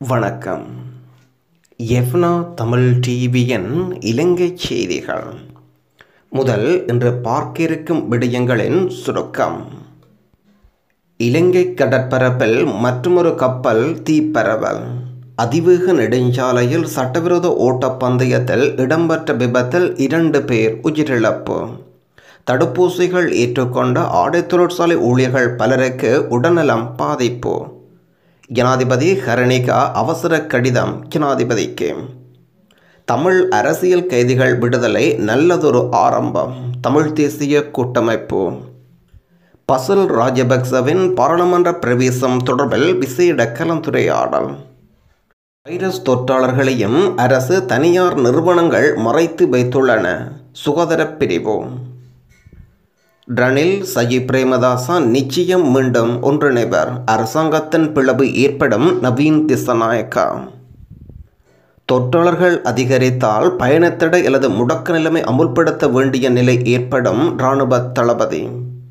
வணக்கம் எஃப்னா தமிழ் டிவியின் இலங்கை செய்திகள் முதல் இன்று பார்க்க இருக்கும் விடயங்களின் சுருக்கம் இலங்கை கடற்பரப்பில் மற்றொரு கப்பல் தீப்பரவல் அதிவேக நெடுஞ்சாலையில் சட்டவிரோத ஓட்டப்பந்தயத்தில் இடம்பெற்ற விபத்தில் இரண்டு பேர் உயிரிழப்பு தடுப்பூசிகள் ஏற்றுக்கொண்ட ஆடை தொழிற்சாலை ஊழியர்கள் பலருக்கு உடல்நலம் பாதிப்பு ஜனாதிபதி ஹரணிகா அவசர கடிதம் ஜனாதிபதிக்கு தமிழ் அரசியல் கைதிகள் விடுதலை நல்லதொரு ஆரம்பம் தமிழ் தேசிய கூட்டமைப்பு பசல் ராஜபக்சவின் பாராளுமன்ற பிரவேசம் தொடர்பில் விசேட கலந்துரையாடல் வைரஸ் தொற்றாளர்களையும் அரசு தனியார் நிறுவனங்கள் மறைத்து வைத்துள்ளன சுகாதார பிரிவு ரணில் சஜி பிரேமதாசா நிச்சயம் மீண்டும் ஒன்றிணைவர் அரசாங்கத்தின் பிளவு ஏற்படும் நவீன் திசநாயக்கா தொற்றாளர்கள் அதிகரித்தால் பயணத்தடை அல்லது முடக்க நிலைமை அமுல்படுத்த வேண்டிய நிலை ஏற்படும் இராணுவ தளபதி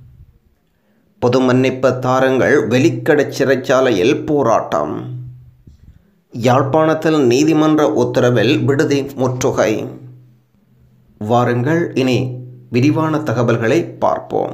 பொது மன்னிப்பு தாரங்கள் வெளிக்கடை சிறைச்சாலையில் போராட்டம் யாழ்ப்பாணத்தில் நீதிமன்ற உத்தரவில் விடுதி முற்றுகை வாருங்கள் இனி விரிவான தகவல்களை பார்ப்போம்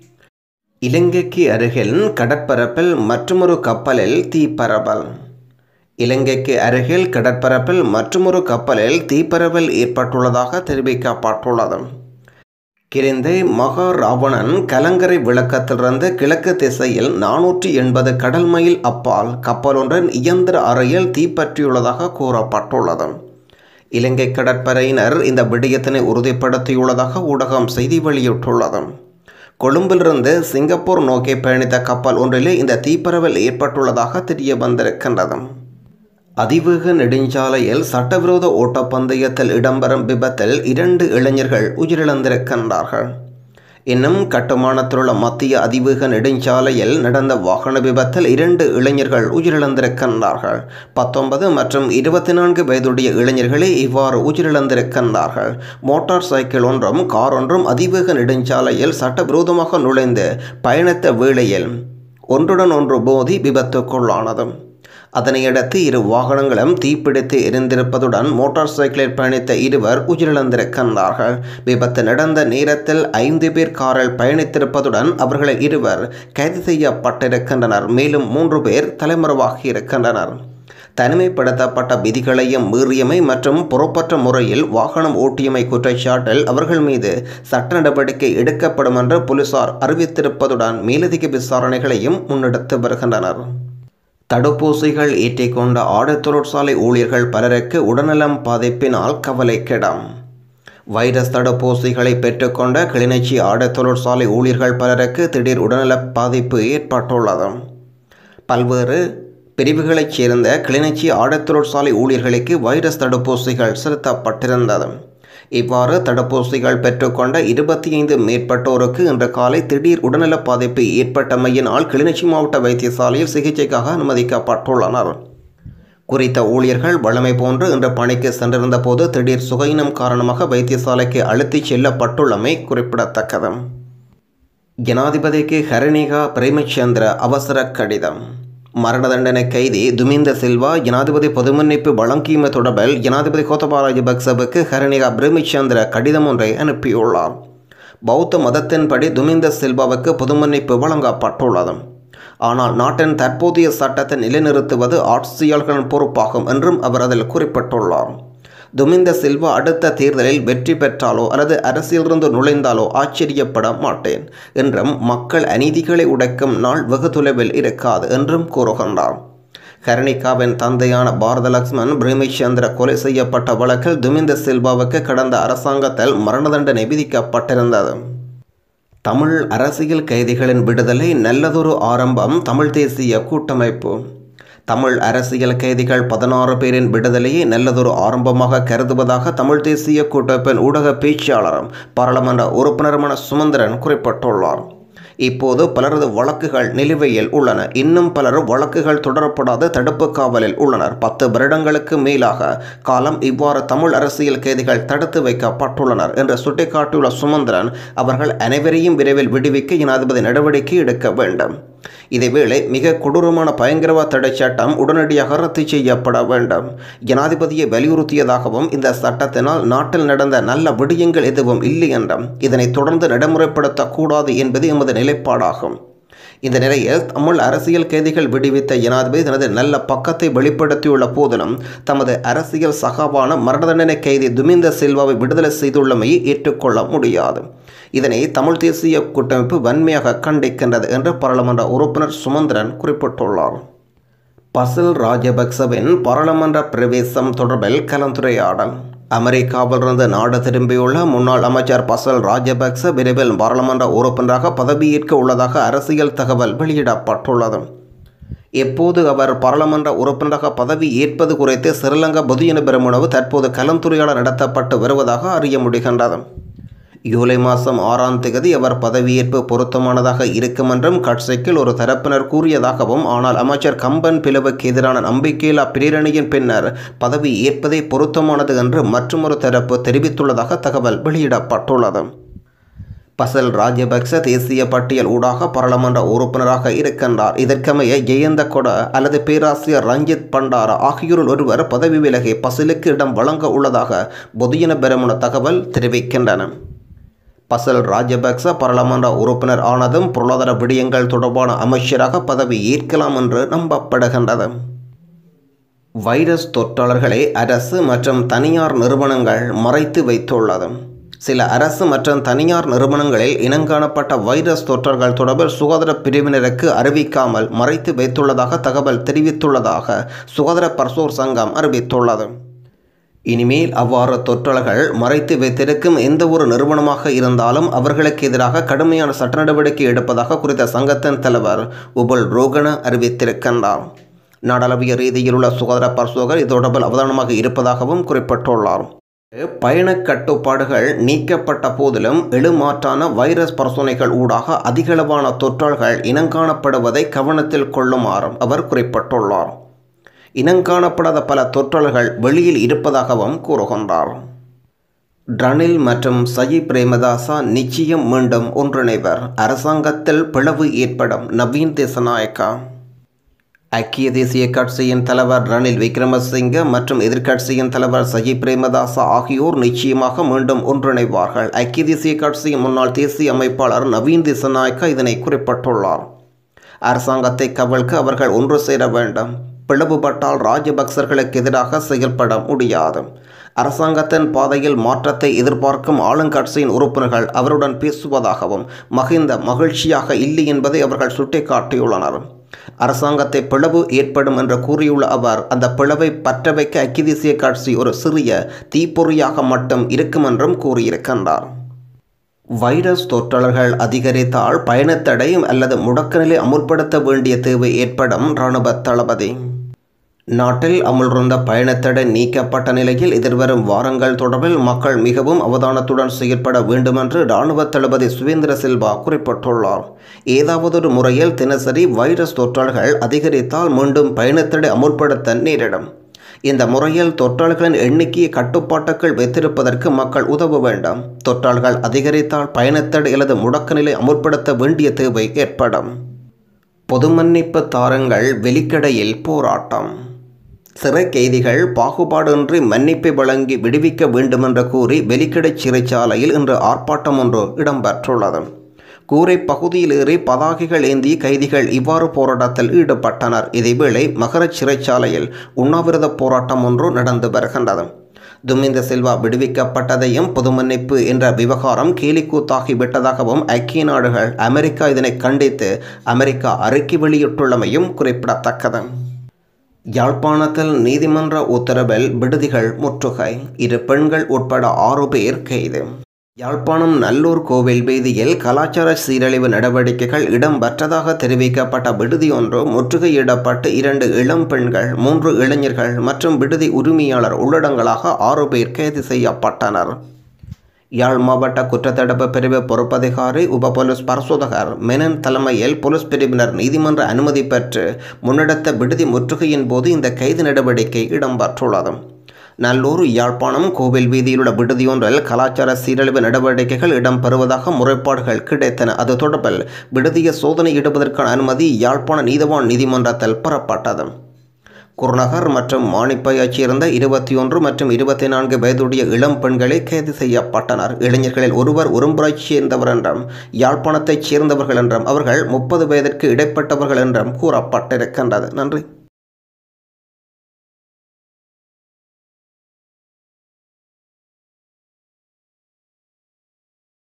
இலங்கைக்கு அருகில் கடற்பரப்பில் மற்றொரு கப்பலில் தீப்பரவல் இலங்கைக்கு அருகில் கடற்பரப்பில் மற்றொரு கப்பலில் தீப்பரவல் ஏற்பட்டுள்ளதாக தெரிவிக்கப்பட்டுள்ளது கிரிந்தை மகா ராவணன் கலங்கரை விளக்கத்திலிருந்து கிழக்கு திசையில் நானூற்றி எண்பது கடல் மைல் அப்பால் கப்பலொன்றின் இயந்திர அறையில் தீப்பற்றியுள்ளதாக கூறப்பட்டுள்ளது இலங்கை கடற்படையினர் இந்த விடயத்தினை உறுதிப்படுத்தியுள்ளதாக ஊடகம் செய்தி வெளியிட்டுள்ளது கொழும்பிலிருந்து சிங்கப்பூர் நோக்கி பயணித்த கப்பல் ஒன்றிலே இந்த தீப்பரவல் ஏற்பட்டுள்ளதாக தெரிய வந்திருக்கின்றது அதிவேக நெடுஞ்சாலையில் சட்டவிரோத ஓட்டப்பந்தயத்தில் இடம்பெறும் விபத்தில் இரண்டு இளைஞர்கள் உயிரிழந்திருக்கின்றார்கள் இன்னும் கட்டுமானத்திலுள்ள மத்திய அதிவேக நெடுஞ்சாலையில் நடந்த வாகன விபத்தில் இரண்டு இளைஞர்கள் உயிரிழந்திருக்கின்றார்கள் பத்தொன்பது மற்றும் இருபத்தி நான்கு வயதுடைய இளைஞர்களே இவ்வாறு உயிரிழந்திருக்கின்றார்கள் மோட்டார் சைக்கிள் ஒன்றும் கார் ஒன்றும் அதிவேக நெடுஞ்சாலையில் சட்டவிரோதமாக நுழைந்து பயணித்த வேளையில் ஒன்றுடன் ஒன்று மோதி விபத்துக்குள்ளானது அதனையடுத்து இரு வாகனங்களும் தீப்பிடித்து எரிந்திருப்பதுடன் மோட்டார் சைக்கிளில் பயணித்த இருவர் உயிரிழந்திருக்கின்றார்கள் விபத்து நடந்த நேரத்தில் ஐந்து பேர் காரில் பயணித்திருப்பதுடன் அவர்களில் இருவர் கைது செய்யப்பட்டிருக்கின்றனர் மேலும் மூன்று பேர் தலைமறைவாகி இருக்கின்றனர் தனிமைப்படுத்தப்பட்ட விதிகளையும் மீறியமை மற்றும் பொறுப்பற்ற முறையில் வாகனம் ஓட்டியமை குற்றச்சாட்டில் அவர்கள் மீது சட்ட நடவடிக்கை எடுக்கப்படும் என்று போலீசார் அறிவித்திருப்பதுடன் மேலதிக விசாரணைகளையும் முன்னெடுத்து வருகின்றனர் தடுப்பூசிகள் ஏற்றிக்கொண்ட ஆடை தொழிற்சாலை ஊழியர்கள் பலருக்கு உடல்நலம் பாதிப்பினால் கவலைக்கிடம் வைரஸ் தடுப்பூசிகளை பெற்றுக்கொண்ட கிளிநொச்சி ஆடை தொழிற்சாலை ஊழியர்கள் பலருக்கு திடீர் உடல்நல பாதிப்பு ஏற்பட்டுள்ளது பல்வேறு பிரிவுகளைச் சேர்ந்த கிளிநொச்சி ஆடை தொழிற்சாலை ஊழியர்களுக்கு வைரஸ் தடுப்பூசிகள் செலுத்தப்பட்டிருந்தது இவ்வாறு தடுப்பூசிகள் பெற்றுக்கொண்ட இருபத்தி ஐந்து மேற்பட்டோருக்கு இன்று காலை திடீர் உடல்நல பாதிப்பு ஏற்பட்டமையினால் கிளிநொச்சி மாவட்ட வைத்தியசாலையில் சிகிச்சைக்காக அனுமதிக்கப்பட்டுள்ளனர் குறித்த ஊழியர்கள் வழமை போன்று இன்று பணிக்கு சென்றிருந்த போது திடீர் சுகையினம் காரணமாக வைத்தியசாலைக்கு அழுத்திச் செல்லப்பட்டுள்ளமை குறிப்பிடத்தக்கது ஜனாதிபதிக்கு ஹரணிகா பிரேமச்சந்திர அவசர கடிதம் மரண தண்டனை கைதி துமிந்த சில்வா ஜனாதிபதி பொதுமன்னிப்பு வழங்கியமை தொடர்பில் ஜனாதிபதி கோத்தபா ராஜபக்சவுக்கு ஹரணிகா பிரேமச்சந்திர கடிதம் ஒன்றை அனுப்பியுள்ளார் பௌத்த மதத்தின்படி துமிந்த சில்வாவுக்கு பொதுமன்னிப்பு வழங்கப்பட்டுள்ளது ஆனால் நாட்டின் தற்போதைய சட்டத்தை நிலைநிறுத்துவது ஆட்சியாளர்களின் பொறுப்பாகும் என்றும் அவர் அதில் குறிப்பிட்டுள்ளார் துமிந்த சில்வா அடுத்த தேர்தலில் வெற்றி பெற்றாலோ அல்லது அரசியலிருந்து நுழைந்தாலோ ஆச்சரியப்பட மாட்டேன் என்றும் மக்கள் அநீதிகளை உடைக்கும் நாள் வெகு தொலைவில் இருக்காது என்றும் கூறுகின்றார் கரணிகாவின் தந்தையான பாரத லக்ஷ்மன் பிரேமச்சந்திர கொலை செய்யப்பட்ட வழக்கில் துமிந்த சில்வாவுக்கு கடந்த அரசாங்கத்தில் மரண தண்டனை விதிக்கப்பட்டிருந்தது தமிழ் அரசியல் கைதிகளின் விடுதலை நல்லதொரு ஆரம்பம் தமிழ் தேசிய கூட்டமைப்பு தமிழ் அரசியல் கைதிகள் பதினாறு பேரின் விடுதலையை நல்லதொரு ஆரம்பமாக கருதுவதாக தமிழ் தேசிய கூட்டமைப்பின் ஊடக பேச்சாளரும் பாராளுமன்ற உறுப்பினருமான சுமந்திரன் குறிப்பிட்டுள்ளார் இப்போது பலரது வழக்குகள் நிலுவையில் உள்ளன இன்னும் பலர் வழக்குகள் தொடரப்படாத தடுப்பு காவலில் உள்ளனர் பத்து வருடங்களுக்கு மேலாக காலம் இவ்வாறு தமிழ் அரசியல் கைதிகள் தடுத்து வைக்கப்பட்டுள்ளனர் என்று சுட்டிக்காட்டியுள்ள சுமந்திரன் அவர்கள் அனைவரையும் விரைவில் விடுவிக்க ஜனாதிபதி நடவடிக்கை எடுக்க வேண்டும் இதேவேளை மிக கொடூரமான பயங்கரவாத தடை சட்டம் உடனடியாக ரத்து செய்யப்பட வேண்டும் ஜனாதிபதியை வலியுறுத்தியதாகவும் இந்த சட்டத்தினால் நாட்டில் நடந்த நல்ல விடயங்கள் எதுவும் இல்லை என்றும் இதனை தொடர்ந்து நடைமுறைப்படுத்தக்கூடாது என்பது எமது நிலைப்பாடாகும் இந்த நிலையில் தமிழ் அரசியல் கைதிகள் விடுவித்த ஜனாதிபதி தனது நல்ல பக்கத்தை வெளிப்படுத்தியுள்ள போதிலும் தமது அரசியல் சகாவான மரண தண்டனை கைதி துமிந்த சில்வாவை விடுதலை செய்துள்ளமையை ஏற்றுக்கொள்ள முடியாது இதனை தமிழ் தேசிய கூட்டமைப்பு வன்மையாக கண்டிக்கின்றது என்று பாராளுமன்ற உறுப்பினர் சுமந்திரன் குறிப்பிட்டுள்ளார் பசில் ராஜபக்சவின் பாராளுமன்ற பிரவேசம் தொடர்பில் கலந்துரையாடல் அமெரிக்காவிலிருந்து நாடு திரும்பியுள்ள முன்னாள் அமைச்சர் பசல் ராஜபக்ச விரைவில் பாராளுமன்ற உறுப்பினராக பதவியேற்க உள்ளதாக அரசியல் தகவல் வெளியிடப்பட்டுள்ளது எப்போது அவர் பாராளுமன்ற உறுப்பினராக பதவி ஏற்பது குறித்து ஸ்ரீலங்கா பொதுஜன பெருமுனவு தற்போது கலந்துரையாடல் நடத்தப்பட்டு வருவதாக அறிய முடிகின்றது ஜூலை மாதம் ஆறாம் தேதி அவர் பதவியேற்பு பொருத்தமானதாக இருக்கும் என்றும் கட்சிக்குள் ஒரு தரப்பினர் கூறியதாகவும் ஆனால் அமைச்சர் கம்பன் பிளவுக்கு எதிரான நம்பிக்கையில்லா பிரேரணையின் பின்னர் பதவி ஏற்பதே பொருத்தமானது என்று மற்றொரு தரப்பு தெரிவித்துள்ளதாக தகவல் வெளியிடப்பட்டுள்ளது பசல் ராஜபக்ச தேசிய பட்டியல் ஊடாக பாராளுமன்ற உறுப்பினராக இருக்கின்றார் இதற்கமைய ஜெயந்த கொட அல்லது பேராசிரியர் ரஞ்சித் பண்டார ஆகியோரில் ஒருவர் பதவி விலகி பசிலுக்கு இடம் வழங்க உள்ளதாக பொதுஜன பெருமுன தகவல் தெரிவிக்கின்றன பசல் ராஜபக்ச பாராளுமன்ற உறுப்பினர் ஆனதும் பொருளாதார விடயங்கள் தொடர்பான அமைச்சராக பதவி ஏற்கலாம் என்று நம்பப்படுகின்றது வைரஸ் தொற்றாளர்களை அரசு மற்றும் தனியார் நிறுவனங்கள் மறைத்து வைத்துள்ளது சில அரசு மற்றும் தனியார் நிறுவனங்களில் இனங்காணப்பட்ட வைரஸ் தொற்றர்கள் தொடர்பில் சுகாதார பிரிவினருக்கு அறிவிக்காமல் மறைத்து வைத்துள்ளதாக தகவல் தெரிவித்துள்ளதாக சுகாதார பரிசோர் சங்கம் அறிவித்துள்ளது இனிமேல் அவ்வாறு தொற்றல்கள் மறைத்து வைத்திருக்கும் எந்த ஒரு நிறுவனமாக இருந்தாலும் அவர்களுக்கு எதிராக கடுமையான சட்ட நடவடிக்கை எடுப்பதாக குறித்த சங்கத்தின் தலைவர் உபுல் ரோகன அறிவித்திருக்கின்றார் நாடளவிய ரீதியில் உள்ள சுகாதார பரிசோகர் இது தொடர்பில் அவதானமாக இருப்பதாகவும் குறிப்பிட்டுள்ளார் பயண கட்டுப்பாடுகள் நீக்கப்பட்ட போதிலும் எழுமாற்றான வைரஸ் பரிசோதனைகள் ஊடாக அதிகளவான தொற்றாள்கள் இனங்காணப்படுவதை கவனத்தில் கொள்ளுமாறும் அவர் குறிப்பிட்டுள்ளார் இனங்காணப்படாத பல தொற்றல்கள் வெளியில் இருப்பதாகவும் கூறுகின்றார் ரணில் மற்றும் சஜி பிரேமதாசா நிச்சயம் மீண்டும் ஒன்றிணைவர் அரசாங்கத்தில் பிளவு ஏற்படும் நவீன் தேசநாயக்கா ஐக்கிய தேசிய கட்சியின் தலைவர் ரணில் விக்ரமசிங்க மற்றும் எதிர்க்கட்சியின் தலைவர் சஜி பிரேமதாசா ஆகியோர் நிச்சயமாக மீண்டும் ஒன்றிணைவார்கள் ஐக்கிய தேசிய கட்சியின் முன்னாள் தேசிய அமைப்பாளர் நவீன் திசநாயக்கா இதனை குறிப்பிட்டுள்ளார் அரசாங்கத்தை கவிழ்க்க அவர்கள் ஒன்று சேர வேண்டும் பிளவுபட்டால் ராஜபக்சர்களுக்கு எதிராக செயல்பட முடியாது அரசாங்கத்தின் பாதையில் மாற்றத்தை எதிர்பார்க்கும் ஆளுங்கட்சியின் உறுப்பினர்கள் அவருடன் பேசுவதாகவும் மகிந்த மகிழ்ச்சியாக இல்லை என்பதை அவர்கள் சுட்டிக்காட்டியுள்ளனர் அரசாங்கத்தை பிளவு ஏற்படும் என்று கூறியுள்ள அவர் அந்த பிளவை பற்ற வைக்க ஐக்கிய தேசிய கட்சி ஒரு சிறிய தீப்பொறியாக மட்டும் இருக்கும் என்றும் கூறியிருக்கின்றார் வைரஸ் தொற்றலர்கள் அதிகரித்தால் பயணத்தடை அல்லது முடக்கநிலை அமுல்படுத்த வேண்டிய தேவை ஏற்படும் இராணுவ தளபதி நாட்டில் அமுல்ருந்த பயணத்தடை நீக்கப்பட்ட நிலையில் எதிர்வரும் வாரங்கள் தொடர்பில் மக்கள் மிகவும் அவதானத்துடன் செயற்பட வேண்டுமென்று இராணுவ தளபதி சுவேந்திர சில்வா குறிப்பிட்டுள்ளார் ஏதாவதொரு முறையில் தினசரி வைரஸ் தொற்றாள்கள் அதிகரித்தால் மீண்டும் பயணத்தடை அமுல்படுத்த நேரிடும் இந்த முறையில் தொற்றாள்களின் எண்ணிக்கையை கட்டுப்பாட்டுக்குள் வைத்திருப்பதற்கு மக்கள் உதவ வேண்டும் தொற்றாள்கள் அதிகரித்தால் பயணத்தடை அல்லது முடக்க நிலை அமுல்படுத்த வேண்டிய தேவை ஏற்படும் பொது மன்னிப்பு தாரங்கள் வெளிக்கடையில் போராட்டம் சிறை கைதிகள் பாகுபாடின்றி மன்னிப்பை வழங்கி விடுவிக்க வேண்டுமென்று கூறி வெலிக்கடை சிறைச்சாலையில் இன்று ஆர்ப்பாட்டம் ஒன்று இடம்பெற்றுள்ளது கூரை பகுதியில் ஏறி பதாகைகள் ஏந்தி கைதிகள் இவ்வாறு போராட்டத்தில் ஈடுபட்டனர் இதேவேளை மகர சிறைச்சாலையில் உண்ணாவிரத போராட்டம் ஒன்று நடந்து வருகின்றது துமிந்த சில்வா விடுவிக்கப்பட்டதையும் பொது மன்னிப்பு என்ற விவகாரம் கேலிக்கூத்தாகிவிட்டதாகவும் ஐக்கிய நாடுகள் அமெரிக்கா இதனை கண்டித்து அமெரிக்கா அறிக்கை வெளியிட்டுள்ளமையும் குறிப்பிடத்தக்கது யாழ்ப்பாணத்தில் நீதிமன்ற உத்தரவில் விடுதிகள் முற்றுகை இரு பெண்கள் உட்பட ஆறு பேர் கைது யாழ்ப்பாணம் நல்லூர் கோவில் வீதியில் கலாச்சார சீரழிவு நடவடிக்கைகள் இடம்பெற்றதாக தெரிவிக்கப்பட்ட விடுதி ஒன்று முற்றுகையிடப்பட்டு இரண்டு இளம் பெண்கள் மூன்று இளைஞர்கள் மற்றும் விடுதி உரிமையாளர் உள்ளடங்களாக ஆறு பேர் கைது செய்யப்பட்டனர் யாழ் மாவட்ட குற்றத்தடுப்பு பிரிவு பொறுப்பதிகாரி உப போலீஸ் பரிசோதகர் மெனன் தலைமையில் போலீஸ் பிரிவினர் நீதிமன்ற அனுமதி பெற்று முன்னெடுத்த விடுதி முற்றுகையின் போது இந்த கைது நடவடிக்கை இடம்பெற்றுள்ளது நல்லூர் யாழ்ப்பாணம் கோவில் வீதியிலுள்ள விடுதியொன்றில் கலாச்சார சீரழிவு நடவடிக்கைகள் இடம்பெறுவதாக முறைப்பாடுகள் கிடைத்தன அது தொடர்பில் விடுதியை சோதனையிடுவதற்கான அனுமதி யாழ்ப்பாண நீதவான் நீதிமன்றத்தில் பெறப்பட்டது குருநகர் மற்றும் மானிப்பையைச் சேர்ந்த இருபத்தி ஒன்று மற்றும் இருபத்தி நான்கு வயதுடைய இளம் பெண்களே கைது செய்யப்பட்டனர் இளைஞர்களில் ஒருவர் உரும்புரைச் சேர்ந்தவர் என்றும் யாழ்ப்பாணத்தைச் சேர்ந்தவர்கள் என்றும் அவர்கள் முப்பது வயதிற்கு இடைப்பட்டவர்கள் என்றும் கூறப்பட்டிருக்கின்றது நன்றி